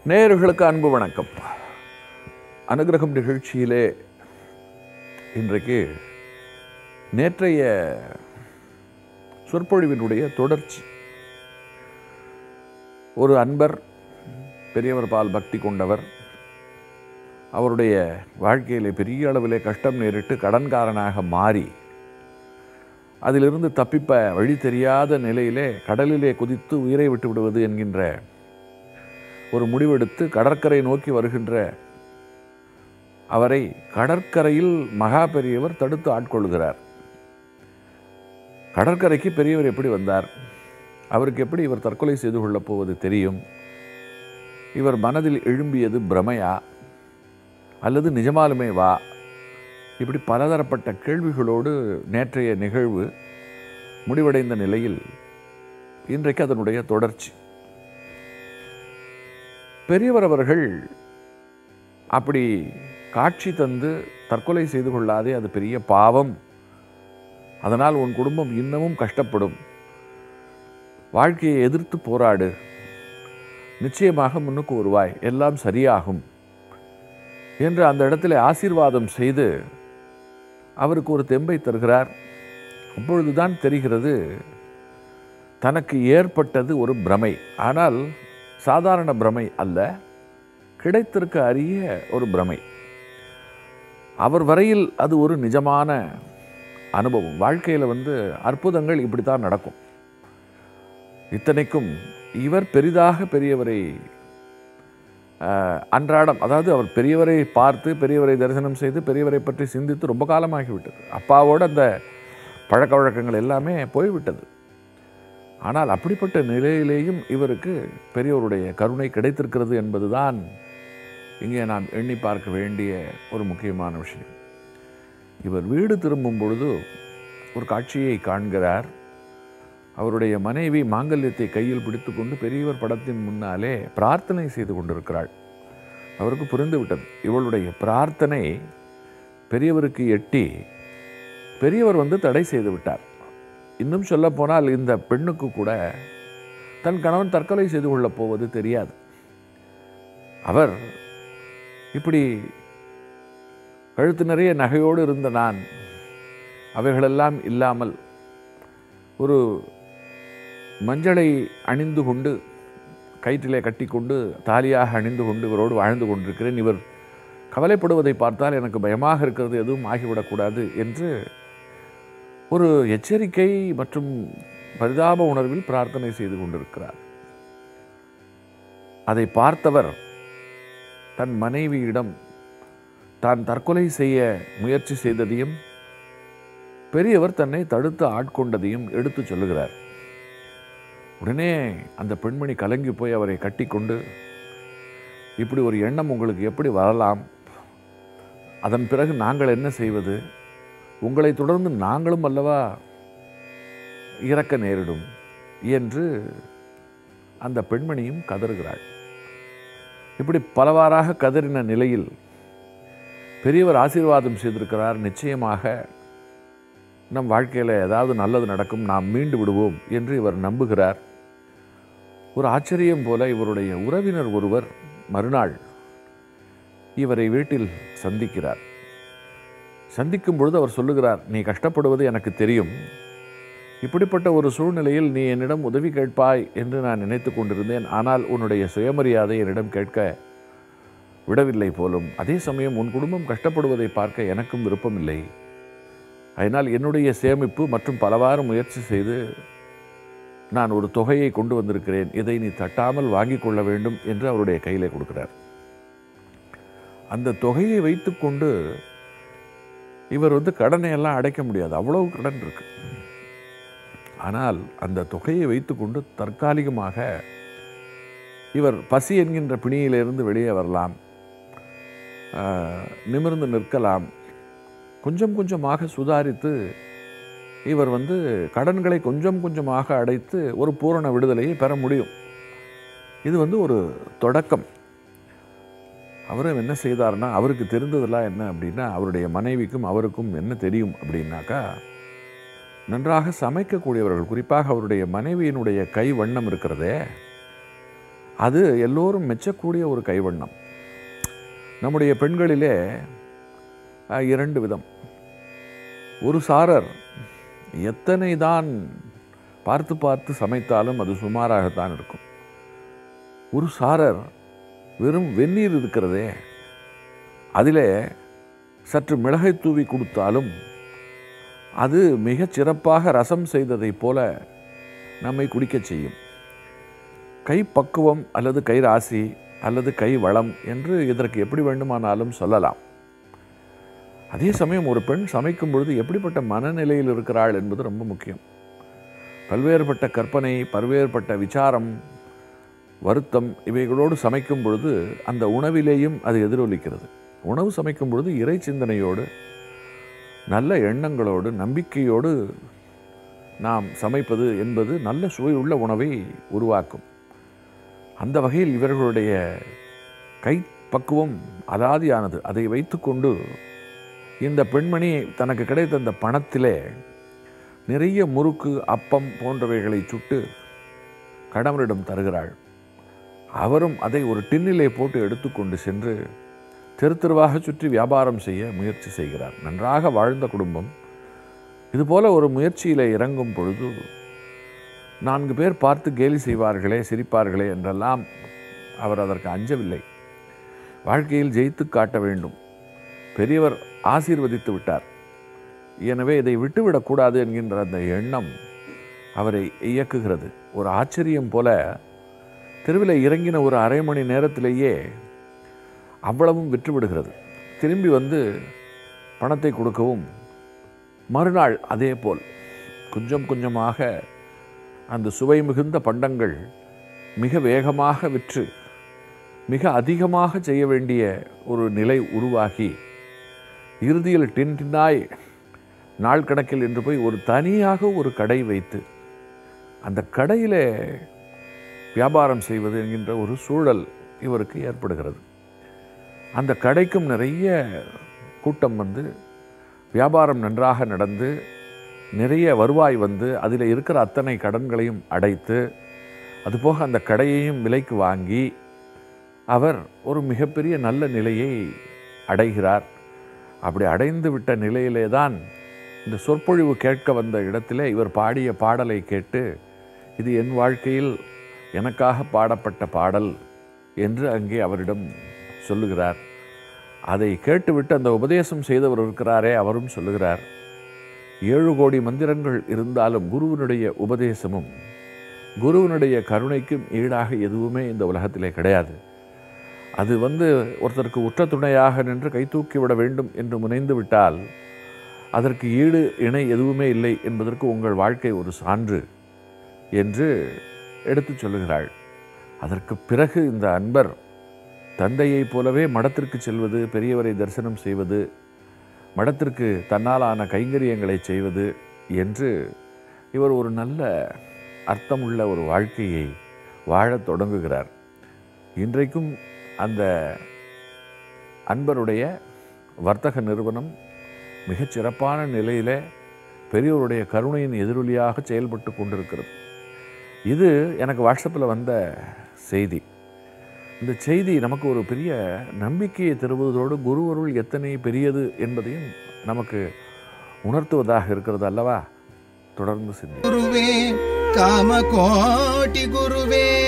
நேயர்களுக்கு அன்பு வணக்கம் அனுகிரகம் நிகழ்ச்சியிலே இன்றைக்கு நேற்றைய சொற்பொழிவினுடைய தொடர்ச்சி ஒரு அன்பர் பெரியவர் பால் பக்தி கொண்டவர் அவருடைய வாழ்க்கையிலே பெரிய அளவிலே கஷ்டம் நேரிட்டு கடன்காரனாக மாறி அதிலிருந்து தப்பிப்ப வழி தெரியாத நிலையிலே கடலிலே குதித்து உயிரை விட்டு விடுவது என்கின்ற ஒரு முடிவெடுத்து கடற்கரை நோக்கி வருகின்ற அவரை கடற்கரையில் மகா பெரியவர் தடுத்து ஆட்கொள்கிறார் கடற்கரைக்கு பெரியவர் எப்படி வந்தார் அவருக்கு எப்படி இவர் தற்கொலை செய்து கொள்ளப் போவது தெரியும் இவர் மனதில் எழும்பியது பிரமையா அல்லது நிஜமாலுமே வா இப்படி பலதரப்பட்ட கேள்விகளோடு நேற்றைய நிகழ்வு முடிவடைந்த நிலையில் இன்றைக்கு அதனுடைய தொடர்ச்சி பெரியவர் அவர்கள் அப்படி காட்சி தந்து தற்கொலை செய்து கொள்ளாதே அது பெரிய பாவம் அதனால் உன் குடும்பம் இன்னமும் கஷ்டப்படும் வாழ்க்கையை எதிர்த்து போராடு நிச்சயமாக முன்னுக்கு வருவாய் எல்லாம் சரியாகும் என்று அந்த இடத்துல ஆசீர்வாதம் செய்து அவருக்கு ஒரு தெம்பை தருகிறார் அப்பொழுதுதான் தெரிகிறது தனக்கு ஏற்பட்டது ஒரு பிரமை ஆனால் சாதாரண பிரமை அல்ல கிடைத்திருக்க அரிய ஒரு பிரமை அவர் வரையில் அது ஒரு நிஜமான அனுபவம் வாழ்க்கையில் வந்து அற்புதங்கள் இப்படி தான் நடக்கும் இத்தனைக்கும் இவர் பெரிதாக பெரியவரை அன்றாடம் அதாவது அவர் பெரியவரை பார்த்து பெரியவரை தரிசனம் செய்து பெரியவரை பற்றி சிந்தித்து ரொம்ப காலமாகிவிட்டது அப்பாவோட அந்த பழக்க வழக்கங்கள் எல்லாமே போய்விட்டது ஆனால் அப்படிப்பட்ட நிலையிலேயும் இவருக்கு பெரியவருடைய கருணை கிடைத்திருக்கிறது என்பதுதான் இங்கே நாம் எண்ணி பார்க்க வேண்டிய ஒரு முக்கியமான விஷயம் இவர் வீடு திரும்பும் பொழுது ஒரு காட்சியை காண்கிறார் அவருடைய மனைவி மாங்கல்யத்தை கையில் பிடித்துக்கொண்டு பெரியவர் படத்தின் முன்னாலே பிரார்த்தனை செய்து கொண்டிருக்கிறாள் அவருக்கு புரிந்துவிட்டது இவளுடைய பிரார்த்தனை பெரியவருக்கு எட்டி பெரியவர் வந்து தடை செய்து விட்டார் இன்னும் சொல்ல போனால் இந்த பெண்ணுக்கு கூட தன் கணவன் தற்கொலை செய்து கொள்ளப் போவது தெரியாது அவர் இப்படி கழுத்து நிறைய நகையோடு இருந்த நான் அவைகளெல்லாம் இல்லாமல் ஒரு மஞ்சளை அணிந்து கொண்டு கயிற்றிலே கட்டிக்கொண்டு தாலியாக அணிந்து கொண்டு இவரோடு வாழ்ந்து கொண்டிருக்கிறேன் இவர் கவலைப்படுவதை பார்த்தால் எனக்கு பயமாக இருக்கிறது எதுவும் ஆகிவிடக்கூடாது என்று ஒரு எச்சரிக்கை மற்றும் பரிதாப உணர்வில் பிரார்த்தனை செய்து கொண்டிருக்கிறார் அதை பார்த்தவர் தன் மனைவியிடம் தான் தற்கொலை செய்ய முயற்சி செய்ததையும் பெரியவர் தன்னை தடுத்து ஆட்கொண்டதையும் எடுத்து சொல்லுகிறார் உடனே அந்த பெண்மணி கலங்கி போய் அவரை கட்டிக்கொண்டு இப்படி ஒரு எண்ணம் உங்களுக்கு எப்படி வரலாம் அதன் பிறகு நாங்கள் என்ன செய்வது உங்களை தொடர்ந்து நாங்களும் அல்லவா இறக்க நேரிடும் என்று அந்த பெண்மணியும் கதறுகிறாள் இப்படி பலவாறாக கதறின நிலையில் பெரியவர் ஆசீர்வாதம் செய்திருக்கிறார் நிச்சயமாக நம் வாழ்க்கையில் ஏதாவது நல்லது நடக்கும் நாம் மீண்டு விடுவோம் என்று இவர் நம்புகிறார் ஒரு ஆச்சரியம் போல இவருடைய உறவினர் ஒருவர் மறுநாள் இவரை வீட்டில் சந்திக்கிறார் சந்திக்கும் பொழுது அவர் சொல்லுகிறார் நீ கஷ்டப்படுவது எனக்கு தெரியும் இப்படிப்பட்ட ஒரு சூழ்நிலையில் நீ என்னிடம் உதவி கேட்பாய் என்று நான் நினைத்து கொண்டிருந்தேன் ஆனால் உன்னுடைய சுயமரியாதை என்னிடம் கேட்க விடவில்லை போலும் அதே சமயம் உன் குடும்பம் கஷ்டப்படுவதை பார்க்க எனக்கும் விருப்பமில்லை அதனால் என்னுடைய சேமிப்பு மற்றும் பலவாறு முயற்சி செய்து நான் ஒரு தொகையை கொண்டு வந்திருக்கிறேன் இதை நீ தட்டாமல் வாங்கி கொள்ள வேண்டும் என்று அவருடைய கையிலே கொடுக்கிறார் அந்த தொகையை வைத்துக்கொண்டு இவர் வந்து கடனை எல்லாம் அடைக்க முடியாது அவ்வளவு கடன் இருக்கு ஆனால் அந்த தொகையை வைத்துக்கொண்டு தற்காலிகமாக இவர் பசி என்கின்ற பிணியிலிருந்து வெளியே வரலாம் நிமிர்ந்து நிற்கலாம் கொஞ்சம் கொஞ்சமாக சுதாரித்து இவர் வந்து கடன்களை கொஞ்சம் கொஞ்சமாக அடைத்து ஒரு பூரண விடுதலையை பெற முடியும் இது வந்து ஒரு தொடக்கம் அவரும் என்ன செய்தார்னா அவருக்கு தெரிந்ததெல்லாம் என்ன அப்படின்னா அவருடைய மனைவிக்கும் அவருக்கும் என்ன தெரியும் அப்படின்னாக்கா நன்றாக சமைக்கக்கூடியவர்கள் குறிப்பாக அவருடைய மனைவியினுடைய கை வண்ணம் இருக்கிறதே அது எல்லோரும் மெச்சக்கூடிய ஒரு கைவண்ணம் நம்முடைய பெண்களிலே அஹ், இரண்டு விதம் ஒரு சாரர் எத்தனை தான் பார்த்து பார்த்து சமைத்தாலும் அது சுமாராகத்தான் இருக்கும் ஒரு சாரர் வெறும் வெந்நீர் இருக்கிறதே அதிலே சற்று மிளகை தூவி கொடுத்தாலும் அது மிகச் சிறப்பாக ரசம் செய்ததைப் போல நம்மை குடிக்கச் செய்யும் கை பக்குவம் அல்லது கை ராசி அல்லது கை வளம் என்று இதற்கு எப்படி வேண்டுமானாலும் சொல்லலாம் அதே சமயம் ஒரு பெண் சமைக்கும் பொழுது எப்படிப்பட்ட மனநிலையில் இருக்கிறாள் என்பது ரொம்ப முக்கியம் பல்வேறுபட்ட கற்பனை பல்வேறுபட்ட விசாரம் வருத்தம் இவைகளோடு சமைக்கும் பொழுது அந்த உணவிலேயும் அது எதிரொலிக்கிறது உணவு சமைக்கும் பொழுது இறை சிந்தனையோடு நல்ல எண்ணங்களோடு நம்பிக்கையோடு நாம் சமைப்பது என்பது நல்ல சுவையுள்ள உணவை உருவாக்கும் அந்த வகையில் இவர்களுடைய கை பக்குவம் அலாதியானது அதை வைத்துக்கொண்டு இந்த பெண்மணி தனக்கு கிடைத்த அந்த பணத்திலே நிறைய முறுக்கு அப்பம் போன்றவைகளை சுட்டு கணவனிடம் தருகிறாள் அவரும் அதை ஒரு டின்னிலே போட்டு எடுத்துக்கொண்டு சென்று தெரு தெருவாக சுற்றி வியாபாரம் செய்ய முயற்சி செய்கிறார் நன்றாக வாழ்ந்த குடும்பம் இதுபோல ஒரு முயற்சியில் இறங்கும் பொழுது நான்கு பேர் பார்த்து கேலி செய்வார்களே சிரிப்பார்களே என்றெல்லாம் அவர் அதற்கு அஞ்சவில்லை வாழ்க்கையில் ஜெயித்து காட்ட வேண்டும் பெரியவர் ஆசீர்வதித்து விட்டார் எனவே இதை விட்டுவிடக்கூடாது என்கின்ற அந்த எண்ணம் அவரை இயக்குகிறது ஒரு ஆச்சரியம் போல தெருவில் இறங்கின ஒரு அரை மணி நேரத்திலேயே அவ்வளவும் விற்றுவிடுகிறது திரும்பி வந்து பணத்தை கொடுக்கவும் மறுநாள் அதே போல் கொஞ்சம் கொஞ்சமாக அந்த சுவை மிகுந்த பண்டங்கள் மிக வேகமாக விற்று மிக அதிகமாக செய்ய வேண்டிய ஒரு நிலை உருவாகி இறுதியில் டின் டின்னாய் நாள் கணக்கில் என்று போய் ஒரு தனியாக ஒரு கடை வைத்து அந்த கடையிலே வியாபாரம் செய்வது என்கின்ற ஒரு சூழல் இவருக்கு ஏற்படுகிறது அந்த கடைக்கும் நிறைய கூட்டம் வந்து வியாபாரம் நன்றாக நடந்து நிறைய வருவாய் வந்து அதில் இருக்கிற அத்தனை கடன்களையும் அடைத்து அதுபோக அந்த கடையையும் விலைக்கு வாங்கி அவர் ஒரு மிகப்பெரிய நல்ல நிலையை அடைகிறார் அப்படி அடைந்து விட்ட நிலையிலே தான் இந்த சொற்பொழிவு கேட்க வந்த இடத்திலே இவர் பாடிய பாடலை கேட்டு இது என் வாழ்க்கையில் எனக்காக பாடப்பட்ட பாடல் என்று அங்கே அவரிடம் சொல்லுகிறார் அதை கேட்டுவிட்டு அந்த உபதேசம் செய்தவர் இருக்கிறாரே அவரும் சொல்லுகிறார் ஏழு கோடி மந்திரங்கள் இருந்தாலும் குருவினுடைய உபதேசமும் குருவினுடைய கருணைக்கும் ஈடாக எதுவுமே இந்த உலகத்திலே கிடையாது அது வந்து ஒருத்தருக்கு உற்ற துணையாக நின்று கை தூக்கி விட வேண்டும் என்று முனைந்து விட்டால் அதற்கு ஈடு இணை எதுவுமே இல்லை என்பதற்கு உங்கள் வாழ்க்கை ஒரு சான்று என்று எடுத்துச் சொல்லுகிறாள் அதற்கு பிறகு இந்த அன்பர் தந்தையைப் போலவே மடத்திற்கு செல்வது பெரியவரை தரிசனம் செய்வது மடத்திற்கு தன்னாலான கைங்கரியங்களை செய்வது என்று இவர் ஒரு நல்ல அர்த்தமுள்ள ஒரு வாழ்க்கையை வாழத் தொடங்குகிறார் இன்றைக்கும் அந்த அன்பருடைய வர்த்தக நிறுவனம் மிகச் சிறப்பான நிலையிலே பெரியவருடைய கருணையின் எதிரொலியாக செயல்பட்டு கொண்டிருக்கிறது இது எனக்கு வாட்ஸ்அப்பில் வந்த செய்தி இந்த செய்தி நமக்கு ஒரு பெரிய நம்பிக்கையை தருவதோடு குருவருள் எத்தனை பெரியது என்பதையும் நமக்கு உணர்த்துவதாக இருக்கிறது அல்லவா தொடர்ந்து சிந்தி ಗುರುವೇ ಕಾಮಕೋಟಿ ಗುರುವೇ